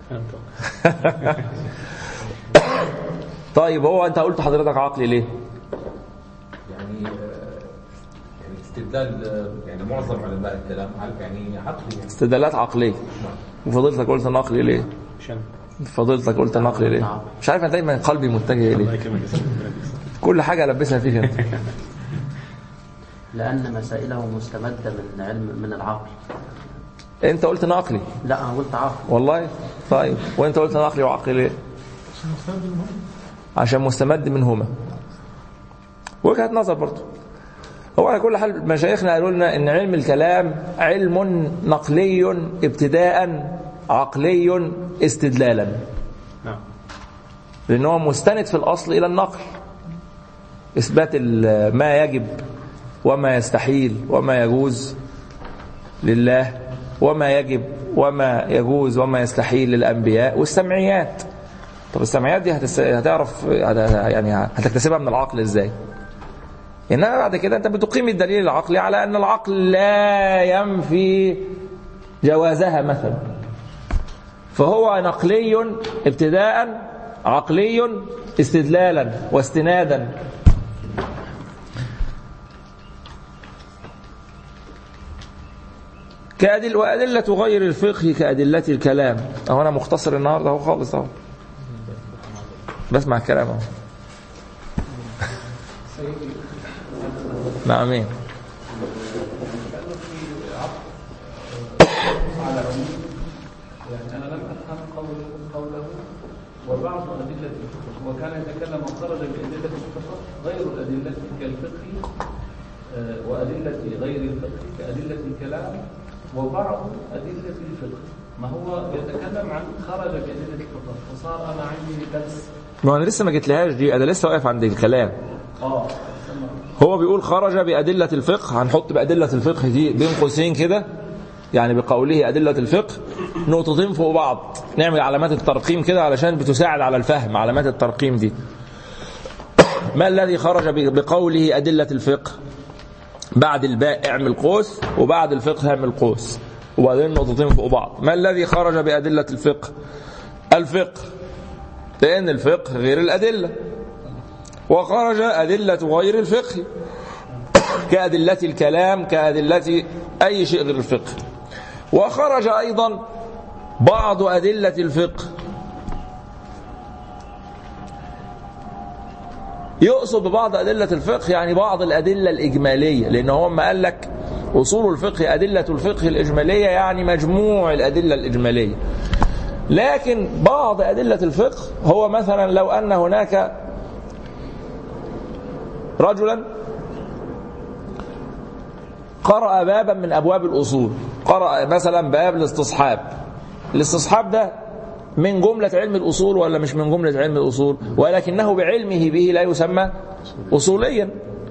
طيب هو انت قلت حضرتك عقلي ليه يعني يعني استدلال يعني معظم علماء الكلام عارف يعني عقلي يعني استدلالات عقليه وفضيلتك قلت نقلي ليه عشان فضيلتك قلت نقلي ليه مش عارف انا دايما قلبي متجه الله ليه يكرمك كل حاجه البسها فيك انت لأن مسائله مستمدة من علم من العقل انت قلت نقلي لا أنا قلت عقل والله طيب وانت قلت نقلي وعقلي ليه عشان مستمد منهما وجهة نظر برضه هو على كل حال مشايخنا قالوا لنا ان علم الكلام علم نقلي ابتداء عقلي استدلالا نعم لان هو مستند في الاصل الى النقل اثبات ال- ما يجب وما يستحيل وما يجوز لله وما يجب وما يجوز وما يستحيل للانبياء والسمعيات طب السمعيات دي هتس... هتعرف هت- يعني هتكتسبها من العقل ازاي انما بعد كده انت بتقيم الدليل العقلي على ان العقل لا ينفي جوازها مثلا فهو نقلي ابتداء عقلي استدلالا واستنادا كأدل وأدلة غير الفقه كأدلة الكلام أهو أنا مختصر النهاردة أهو خالص أهو بسمع الكلام أهو نعم مين يعني أنا لم أفهم قول قوله وبعض أدلة الفقه وكان يتكلم وخرج بأدلة الفقه غير الأدلة كالفقه آه، وأدلة غير الفقه كأدلة الكلام وبعض أدلة الفقه ما هو يتكلم عن خرج بأدلة الفقه فصار أنا عندي درس ما أنا لسه ما جتلهاش دي أنا لسه واقف عند الكلام آه هو بيقول خرج بأدلة الفقه هنحط بأدلة الفقه دي بين قوسين كده يعني بقوله أدلة الفقه نقطتين فوق بعض نعمل علامات الترقيم كده علشان بتساعد على الفهم علامات الترقيم دي ما الذي خرج بقوله أدلة الفقه بعد الباء اعمل قوس وبعد الفقه اعمل قوس وبعدين نقطتين فوق بعض ما الذي خرج بأدلة الفقه الفقه لأن الفقه غير الأدلة وخرج أدلة غير الفقه كأدلة الكلام كأدلة أي شيء غير الفقه وخرج أيضا بعض أدلة الفقه يقصد ببعض أدلة الفقه يعني بعض الأدلة الإجمالية لأن هو ما قال لك أصول الفقه أدلة الفقه الإجمالية يعني مجموع الأدلة الإجمالية لكن بعض أدلة الفقه هو مثلا لو أن هناك رجلا قرأ بابا من أبواب الأصول قرأ مثلا باب الاستصحاب الاستصحاب ده من جملة علم الأصول ولا مش من جملة علم الأصول ولكنه بعلمه به لا يسمى أصوليا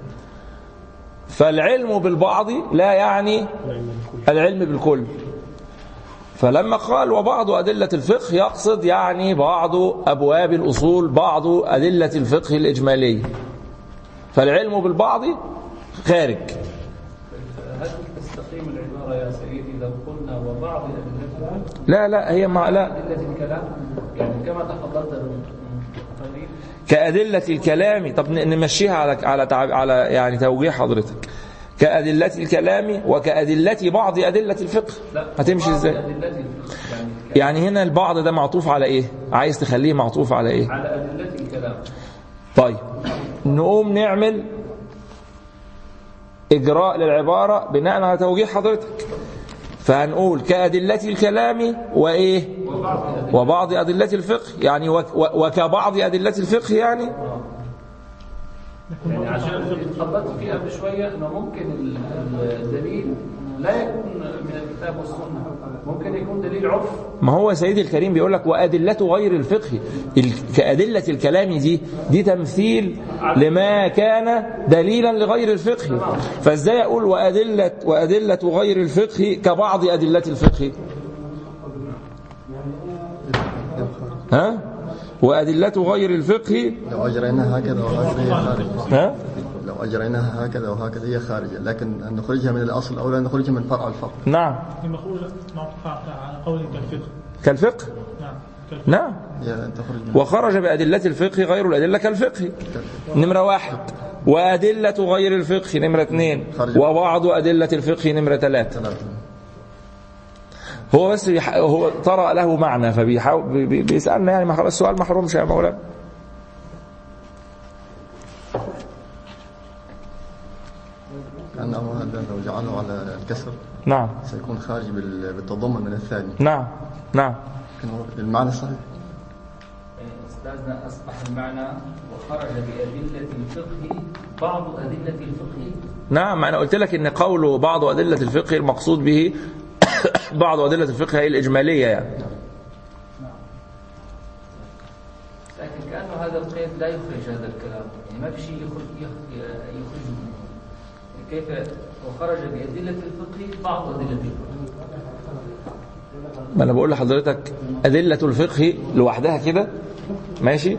فالعلم بالبعض لا يعني العلم بالكل فلما قال وبعض أدلة الفقه يقصد يعني بعض أبواب الأصول بعض أدلة الفقه الإجمالية فالعلم بالبعض خارج هل تستقيم العبارة يا سيدي لو قلنا وبعض أدلة لا لا هي مع لا أدلة الكلام يعني كما تفضلت من قريب كأدلة الكلام طب ن- نمشيها على على تعب على يعني توجيه حضرتك كأدلة الكلام وكأدلة بعض أدلة الفقه لا هتمشي بعض ازاي أدلة الفقه يعني يعني هنا البعض ده معطوف على ايه عايز تخليه معطوف على ايه على أدلة الكلام طيب نقوم نعمل إجراء للعبارة بناء على توجيه حضرتك فهنقول كأدلة الكلام وإيه وبعض أدلة الفقه يعني وك- و- وكبعض أدلة الفقه يعني يعني عشان اتفضلت فيها بشوية انه ممكن ال- ال- الدليل لا يكون من الكتاب والسنة ممكن يكون دليل عرف ما هو سيدي الكريم بيقول لك وأدلة غير الفقه ال- كأدلة الكلام دي دي تمثيل لما كان دليلا لغير الفقه فازاي أقول وأدلة وأدلة غير الفقه كبعض أدلة الفقه ها وأدلة غير الفقه لو أجريناها هكذا وهكذا هي خارجة ها لو أجريناها هكذا وهكذا هي خارجة لكن أن نخرجها من الأصل أو لا نخرجها من فرع الفرع نعم المخرج معطوف على قول كالفقه كالفقه نعم كالفقه نعم هي أن تخرج من وخرج بأدلة الفقه غير الأدلة كالفقه نمرة واحد وأدلة غير الفقه نمرة اثنين خرج. وبعض أدلة الفقه نمرة ثلاثة ثلاثة هو بس بيح... هو طرأ له معنى فبيحاول بي... بي- بيسألنا يعني مح- السؤال محرومش يا مولانا كأنه هذا لو جعله على الكسر نعم سيكون خارج بال- بالتضمن من الثاني نعم نعم لكن هو المعنى صحيح أستاذنا أصبح المعنى وخرج بأدلة الفقه بعض أدلة الفقه نعم أنا قلت لك إن قوله بعض أدلة الفقه المقصود به بعض أدلة الفقه هي الإجمالية يعني لكن كأنه هذا القيد لا يخرج هذا الكلام يعني ما في شيء يخرج يخ- يخرجه منه. كيف وخرج بأدلة الفقه بعض أدلة الفقه ما أنا بقول لحضرتك أدلة الفقه لوحدها كده ماشي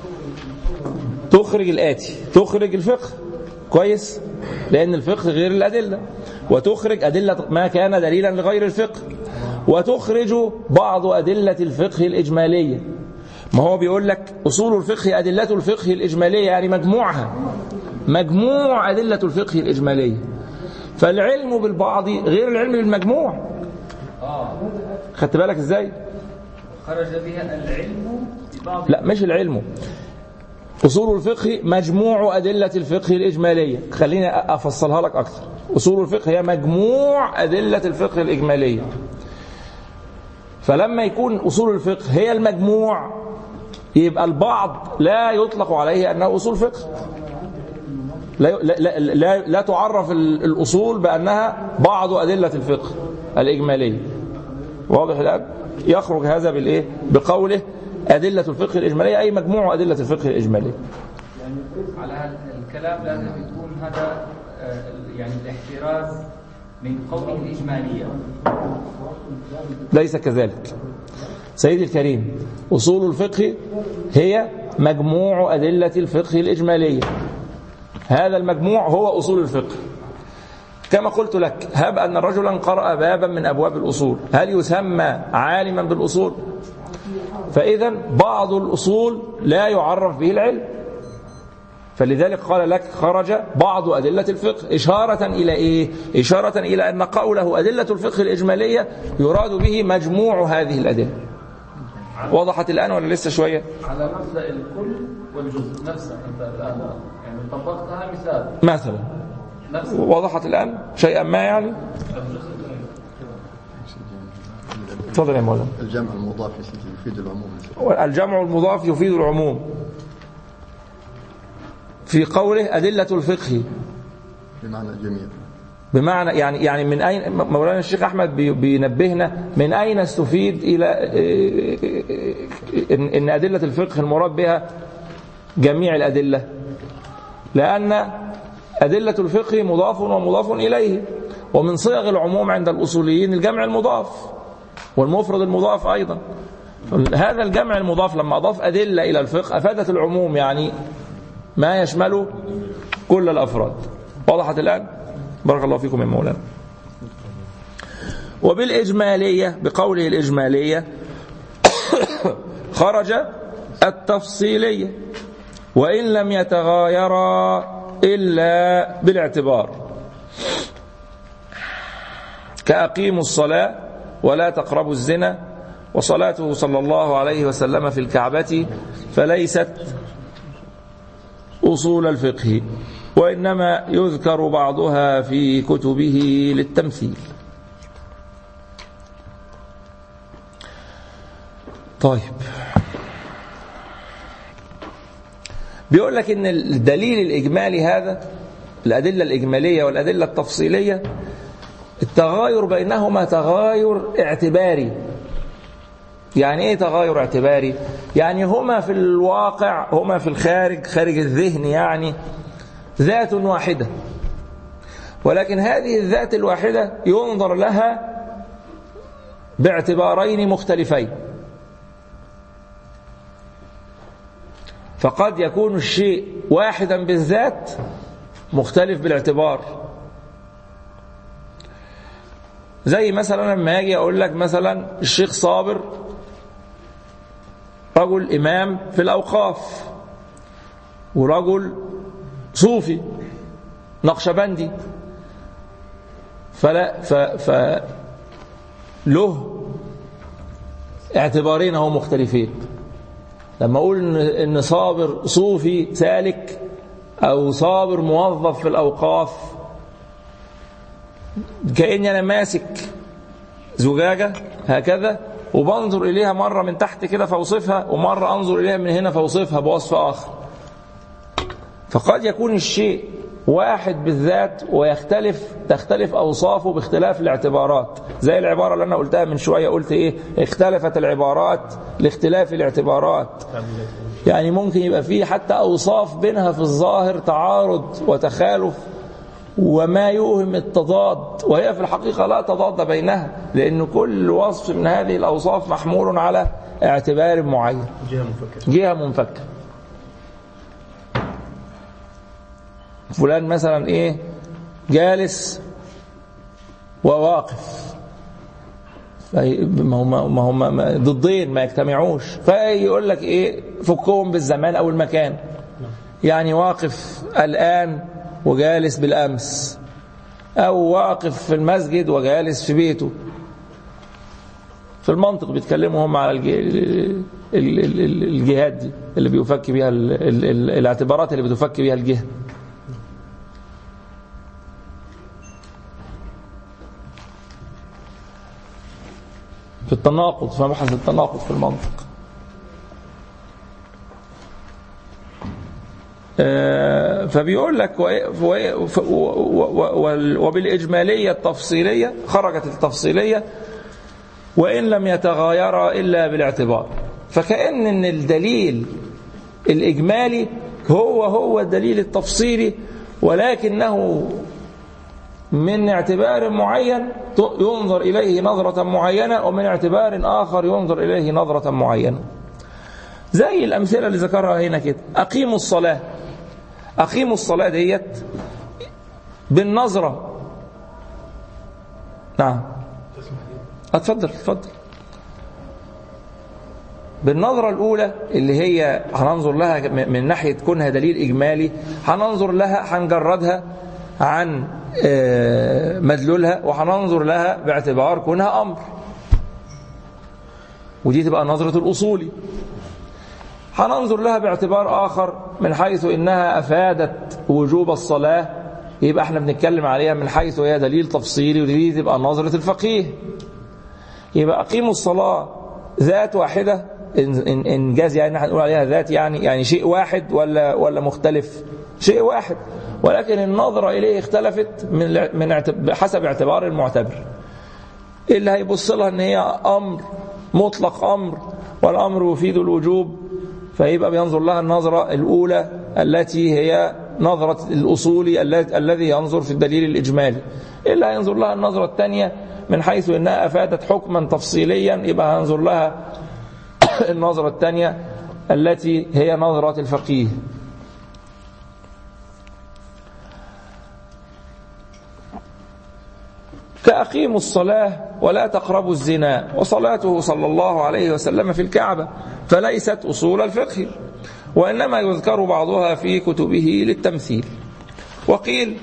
تخرج الآتي تخرج الفقه كويس لأن الفقه غير الأدلة وتخرج أدلة ما كان دليلا لغير الفقه وتخرج بعض أدلة الفقه الإجمالية ما هو بيقول لك أصول الفقه أدلة الفقه الإجمالية يعني مجموعها مجموع أدلة الفقه الإجمالية فالعلم بالبعض غير العلم بالمجموع آه خدت بالك ازاي خرج بها العلم ببعض لا مش العلم أصول الفقه مجموع أدلة الفقه الإجمالية خليني أفصلها لك أكثر أصول الفقه هي مجموع أدلة الفقه الإجمالية فلما يكون أصول الفقه هي المجموع يبقى البعض لا يطلق عليه أنه أصول فقه لا, لا, لا, لا, لا تعرف ال- الأصول بأنها بعض أدلة الفقه الإجمالية واضح الآن يخرج هذا بالإيه بقوله أدلة الفقه الإجمالية أي مجموع أدلة الفقه الإجمالية على هذا الكلام لازم يكون هذا آه، يعني الاحتراز من قوله الإجمالية ليس كذلك سيدي الكريم أصول الفقه هي مجموع أدلة الفقه الإجمالية هذا المجموع هو أصول الفقه كما قلت لك هب أن رجلا قرأ بابا من أبواب الأصول هل يسمى عالما بالأصول فإذا بعض الأصول لا يعرف به العلم فلذلك قال لك خرج بعض أدلة الفقه إشارة إلى إيه؟ إشارة إلى أن قوله أدلة الفقه الإجمالية يراد به مجموع هذه الأدلة وضحت الآن ولا لسه شوية على مبدأ الكل والجزء نفسه أنت الآن يعني طبقتها مثال مثلا نفس وضحت الآن شيئا ما يعني تفضل يا مولانا الجمع المضاف يا سيدي يفيد العموم الجمع المضاف يفيد العموم في قوله أدلة الفقه بمعنى الجميع بمعنى يعني يعني من اين مولانا الشيخ احمد بي- بينبهنا من اين استفيد الى ان إن ادله الفقه المراد بها جميع الادله لان ادله الفقه مضاف ومضاف اليه ومن صيغ العموم عند الاصوليين الجمع المضاف والمفرد المضاف ايضا هذا الجمع المضاف لما اضاف ادله الى الفقه افادت العموم يعني ما يشمل كل الافراد وضحت الان بارك الله فيكم يا مولانا وبالإجمالية بقوله الإجمالية خرج التفصيلية وإن لم يتغايرا إلا بالاعتبار كأقيموا الصلاة ولا تقربوا الزنا وصلاته صلى الله عليه وسلم في الكعبة فليست أصول الفقه وإنما يذكر بعضها في كتبه للتمثيل طيب بيقول لك ان الدليل الإجمالي هذا الأدلة الإجمالية والأدلة التفصيلية التغاير بينهما تغاير اعتباري يعني ايه تغاير اعتباري يعني هما في الواقع هما في الخارج خارج الذهن يعني ذات واحدة ولكن هذه الذات الواحدة ينظر لها باعتبارين مختلفين فقد يكون الشيء واحدا بالذات مختلف بالاعتبار زي مثلا لما اجي اقول لك مثلا الشيخ صابر رجل امام في الاوقاف ورجل صوفي نقشبندي فلا ف ف له اعتبارين هو مختلفين لما اقول ان ان صابر صوفي سالك او صابر موظف في الاوقاف كاني انا ماسك زجاجه هكذا وبنظر إليها مرة من تحت كده فأوصفها ومرة أنظر إليها من هنا فأوصفها بوصف آخر فقد يكون الشيء واحد بالذات ويختلف تختلف أوصافه باختلاف الاعتبارات زي العبارة اللي أنا قلتها من شوية قلت إيه اختلفت العبارات لاختلاف الاعتبارات يعني ممكن يبقى فيه حتى أوصاف بينها في الظاهر تعارض وتخالف وما يوهم التضاد وهي في الحقيقة لا تضاد بينها لأن كل وصف من هذه الأوصاف محمول على اعتبار معين جهة منفكة جهة منفكة فلان مثلا ايه جالس وواقف في- ما هم ما هم ما- ضدين ما يجتمعوش فيقول لك ايه فكهم بالزمان او المكان يعني واقف الان وجالس بالامس او واقف في المسجد وجالس في بيته في المنطق بيتكلموا هم على الج- ال- ال- ال- الجهات دي اللي بيفك بيها ال- ال- ال- الاعتبارات اللي بتفك بيها الجهه في التناقض في مبحث التناقض في المنطق آه، فبيقول لك و- و- ف- و- و- وال- وبالإجمالية التفصيلية خرجت التفصيلية وإن لم يتغايرا إلا بالاعتبار فكأن إن الدليل الإجمالي هو هو الدليل التفصيلي ولكنه من اعتبار معين ت- ينظر إليه نظرة معينة ومن اعتبار آخر ينظر إليه نظرة معينة زي الأمثلة اللي ذكرها هنا كده أقيموا الصلاة أقيموا الصلاة ديت بالنظرة نعم اتفضل اتفضل بالنظرة الأولى اللي هي هننظر لها م- من ناحية كونها دليل إجمالي هننظر لها هنجردها عن آه، مدلولها وهننظر لها باعتبار كونها أمر ودي تبقى نظرة الأصولي هننظر لها باعتبار آخر من حيث إنها أفادت وجوب الصلاة يبقى احنا بنتكلم عليها من حيث هي دليل تفصيلي ودي تبقى نظرة الفقيه يبقى أقيموا الصلاة ذات واحدة إن إن إن جاز يعني هنقول عليها ذات يعني يعني شيء واحد ولا ولا مختلف شيء واحد ولكن النظرة إليه اختلفت من الع- من اعت- حسب اعتبار المعتبر اللي هيبص لها ان هي امر مطلق امر والامر يفيد الوجوب فيبقى بينظر لها النظره الاولى التي هي نظره الاصولي الذي الذي ينظر في الدليل الاجمالي اللي هينظر لها النظره الثانيه من حيث انها افادت حكما تفصيليا يبقى هينظر لها النظره الثانيه التي هي نظره الفقيه كأقيموا الصلاة ولا تقربوا الزنا وصلاته صلى الله عليه وسلم في الكعبة فليست أصول الفقه وإنما يذكر بعضها في كتبه للتمثيل وقيل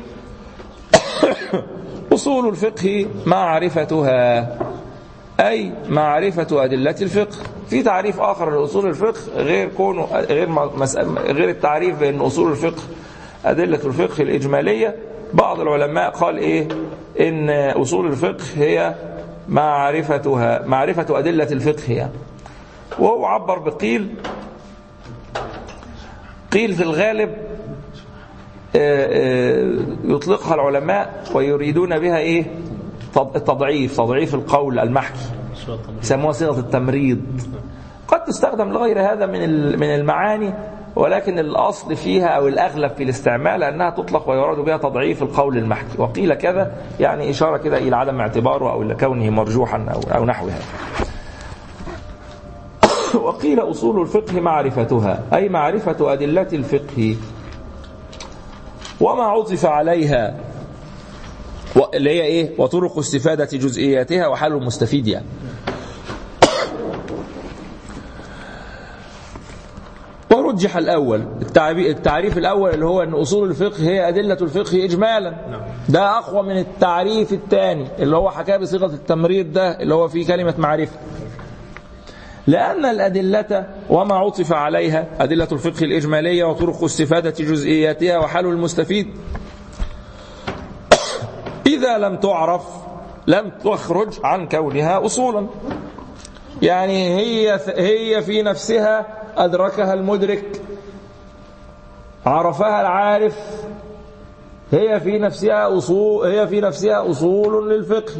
أصول الفقه معرفتها أي معرفة أدلة الفقه في تعريف آخر لأصول الفقه غير كونه غير مسألة غير التعريف بأن أصول الفقه أدلة الفقه الإجمالية بعض العلماء قال إيه إن أصول الفقه هي معرفتها معرفة أدلة الفقه يعني وهو عبر بقيل قيل في الغالب آه، آه، يطلقها العلماء ويريدون بها إيه تض- التضعيف تضعيف القول المحكي يسموها صيغة التمريض قد تستخدم لغير هذا من ال- من المعاني ولكن الأصل فيها أو الأغلب في الاستعمال أنها تطلق ويراد بها تضعيف القول المحكي وقيل كذا يعني إشارة كده إلى عدم اعتباره أو إلى كونه مرجوحا أو, أو نحو هذا وقيل أصول الفقه معرفتها أي معرفة أدلة الفقه وما عطف عليها و- اللي هي إيه وطرق استفادة جزئياتها وحال المستفيد يعني ورجح الأول التعبي- التعريف الأول اللي هو أن أصول الفقه هي أدلة الفقه إجمالا ده أقوى من التعريف الثاني اللي هو حكاه بصيغة التمريض ده اللي هو فيه كلمة معرفة لأن الأدلة وما عطف عليها أدلة الفقه الإجمالية وطرق استفادة جزئياتها وحال المستفيد إذا لم تعرف لم تخرج عن كونها أصولا يعني هي هي في نفسها أدركها المدرك عرفها العارف هي في نفسها أصول هي في نفسها أصول للفقه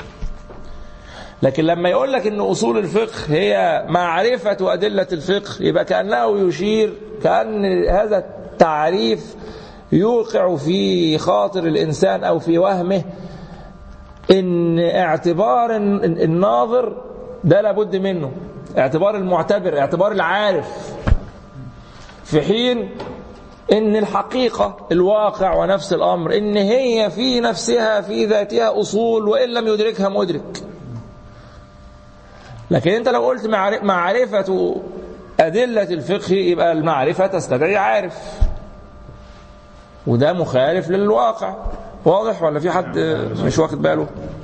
لكن لما يقول لك ان اصول الفقه هي معرفه ادله الفقه يبقى كانه يشير كان هذا التعريف يوقع في خاطر الانسان او في وهمه ان اعتبار الناظر ده لابد منه اعتبار المعتبر اعتبار العارف في حين ان الحقيقه الواقع ونفس الامر ان هي في نفسها في ذاتها اصول وان لم يدركها مدرك لكن انت لو قلت معرفة أدلة الفقه يبقى المعرفة تستدعي عارف وده مخالف للواقع واضح ولا في حد مش واخد باله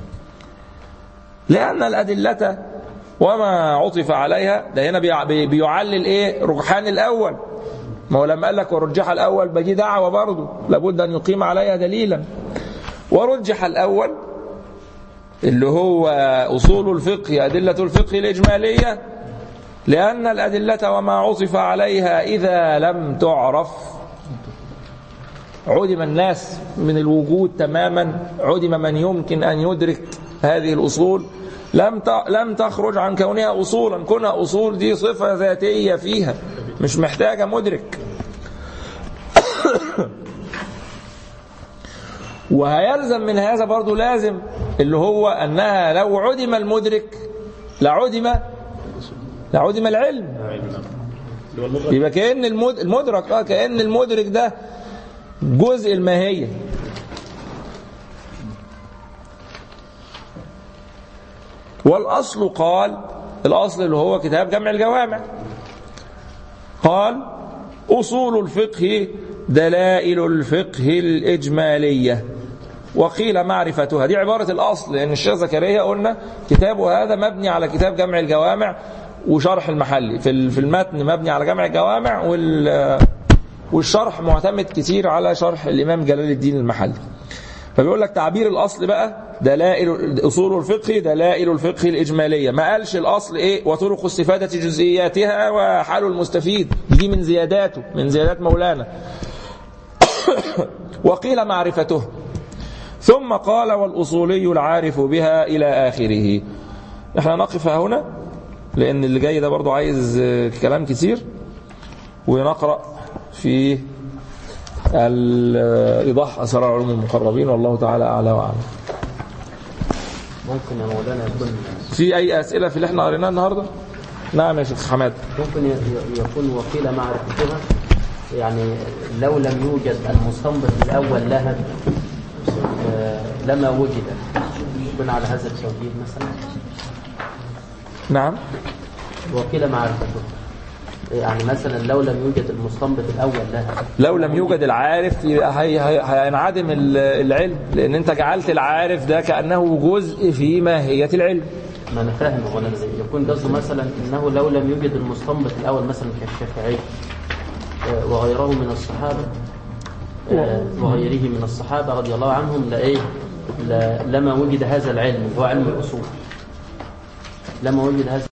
لأن الأدلة وما عطف عليها ده هنا بيعلل ايه رجحان الأول ما هو لما قال لك ورجح الأول بجي دعوة برضه لابد أن يقيم عليها دليلا ورجح الأول اللي هو أصول الفقه أدلة الفقه الإجمالية لأن الأدلة وما عطف عليها إذا لم تعرف عدم الناس من الوجود تماما عدم من يمكن أن يدرك هذه الأصول لم لم تخرج عن كونها أصولا كونها أصول دي صفة ذاتية فيها مش محتاجة مدرك وهيلزم من هذا برضو لازم اللي هو أنها لو عدم المدرك لعدم لعدم العلم يبقى كأن المدرك اه كأن المدرك ده جزء الماهية والأصل قال الأصل اللي هو كتاب جمع الجوامع قال أصول الفقه دلائل الفقه الإجمالية وقيل معرفتها دي عبارة الأصل لأن الشيخ زكريا قلنا كتابه هذا مبني على كتاب جمع الجوامع وشرح المحلي في في المتن مبني على جمع الجوامع وال والشرح معتمد كتير على شرح الإمام جلال الدين المحلي فبيقول لك تعبير الأصل بقى دلائل أصول الفقه دلائل الفقه الإجمالية ما قالش الأصل إيه وطرق استفادة جزئياتها وحال المستفيد دي من زياداته من زيادات مولانا وقيل معرفته ثم قال والأصولي العارف بها إلى آخره احنا نقف هنا لأن اللي جاي ده برضو عايز كلام كتير ونقرأ في الإيضاح أسرار علوم المقربين والله تعالى أعلى وأعلم ممكن يا مولانا يكون في أي أسئلة في اللي احنا قريناه النهاردة نعم يا شيخ حماد ممكن ي- ي- يكون وقيل معرفتها يعني لو لم يوجد المستنبط الأول لها آه، لما وجد يكون على هذا التوجيه مثلا نعم وقيل معرفته يعني مثلا لو لم يوجد المستنبط الأول لها لو لم يوجد العارف يبقى هي- هي- هينعدم ال- العلم لأن أنت جعلت العارف ده كأنه جزء في ماهية العلم ما أنا فاهم هو أنا زي يكون قصده مثلا أنه لو لم يوجد المستنبط الأول مثلا كالشافعي آه، وغيره من الصحابة آه، وغيره من الصحابة رضي الله عنهم لإيه ل- لما وجد هذا العلم اللي هو علم الأصول لما وجد هذا